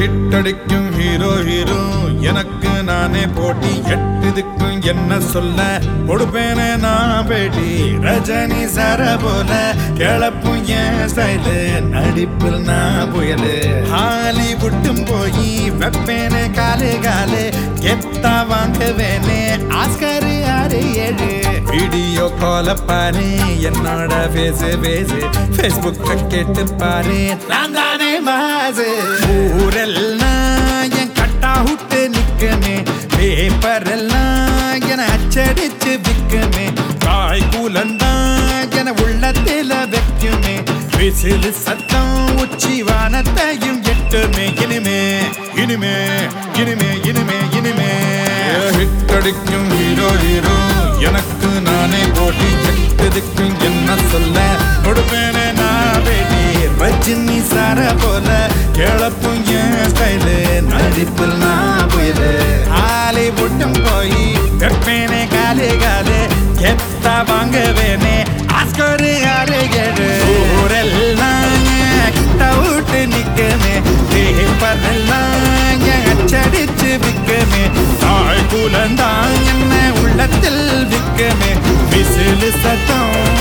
hit அடிக்கும் hero hero எனக்கு நானே போட்டி எட்டுதுக்கும் என்ன சொல்ல கொடுப்பேனே நான் பேட்டி ரஜினி சர போல கிளப்பும் என் ஸ்டைலு நடிப்பில் நான் புயலு ஹாலிவுட்டும் போய் வெப்பேனே காலு காலு கெத்தா வாங்குவேனே ஆஸ்கர் ஆறு ஏழு வீடியோ கால பாரு என்னோட பேசு பேசு ஃபேஸ்புக்க கேட்டு பாரு நான் தானே மாசு ஊரெல்லாம் என் கட்டா விட்டு நிக்குமே பேப்பர் எல்லாம் என அச்சடிச்சு விக்குமே காய் கூலந்தான் என உள்ளத்தில வைக்குமே விசிலு சத்தம் உச்சி வானத்தையும் எட்டுமே இனிமே இனிமே இனிமே இனிமே இனிமே ஹிட் அடிக்கும் ஹீரோ ஹீரோ எனக்கு நானே போட்டி எட்டுதுக்கும் என்ன சொல்ல கொடுப்பேனே நான் பேட்டி ரஜினி சார போல கிளப்பும் என் ஸ்டைலு நடிப்பில் நான் புயலு ஹாலிவுட்டும் போய் வெப்பேனே காலே காலே கெத்தா வாங்குவேனே ஆஸ்கர் ஆறு ஏழு ஊரெல்லாம் கிட்ட விட்டு நிக்குமே பேப்பர் எல்லாம் என் அச்சடிச்சு விக்குமே தாழ் குலந்தான் என்ன உள்ளத்தில் விக்குமே விசிலு சத்தம்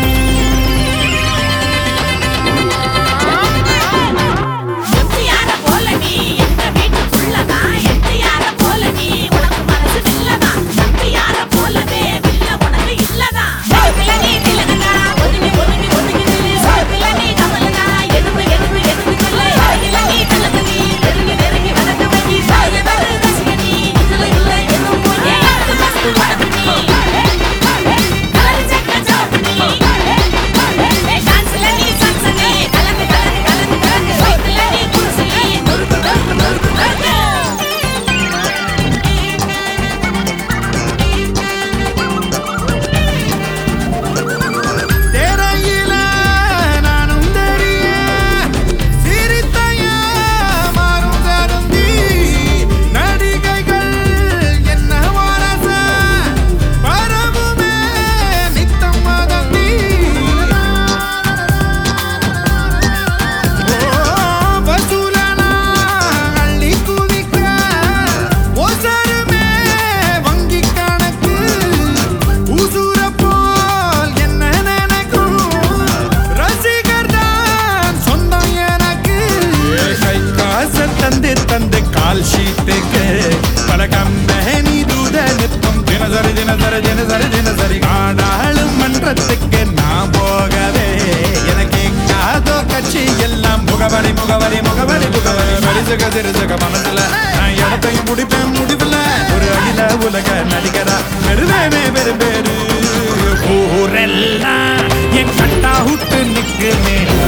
எம்ஜிஆர போல நீ எங்க வீட்டுக்குள்ளதான் எம்ஜிஆர போல நீ உனக்கு மனசு வில்லதான் எம்ஜிஆர போலவே வில்ல உனக்கு இல்லதான் சைக்கிள நீ திலகனா ஒதுங்கி ஒதுங்கி ஒதுங்கி நில்லு சைக்கிள நீ கமலனா எதுக்கு எதுக்கு எதுக்கு நில்லு சைக்கிள நீ திலக நீ நெருங்கி நெருங்கி வதக்க வைக்கி சாய வர ரசிக நீ இதுல இல்ல எதுவும் போய் எனக்கு மஸ்து உடம்பு நீ கலரு சக்க சாப்பு நீ டான்ஸ்ல நீ சக்சனே கலந்து கலந்து கலந்து கலந்து சைக்கிள நீ குருசலி நொறுக்கு நொறுக்கு நொறுக்கு நொறுக்கு தேரையில நானும் தெரிய சிரித்தையா மாறும் தருந்தி நடிகைகள் என்ன வாரச பரவுமே நித்தம் மதந்தி வசூலனா அள்ளி குவிக்க ஒசருமே வங்கி கணக்கு உசுர போல் என்ன நினைக்கும் ரசிகர் தான் சொந்தம் எனக்கு கை காச தந்து தந்து கால் ஷீட்டுக்கு பல கம்பெனி தூத நித்தம் தினசரி தினசரி தினசரி தினசரி நாடாளும் மன்றத்துக்கு நான் போகவே எனக்கு காதோ கட்சி எல்லாம் முகவரி முகவரி முகவரி முகவரி மரிசக சிறுசக மனசுல நான் இடத்தையும் முடிப்பேன் முடிவில் ஒரு அகில உலக நடிகரா பெருவேனே பெரும்பேரு ஊரெல்லாம் என் கட்டா விட்டு நிக்குமே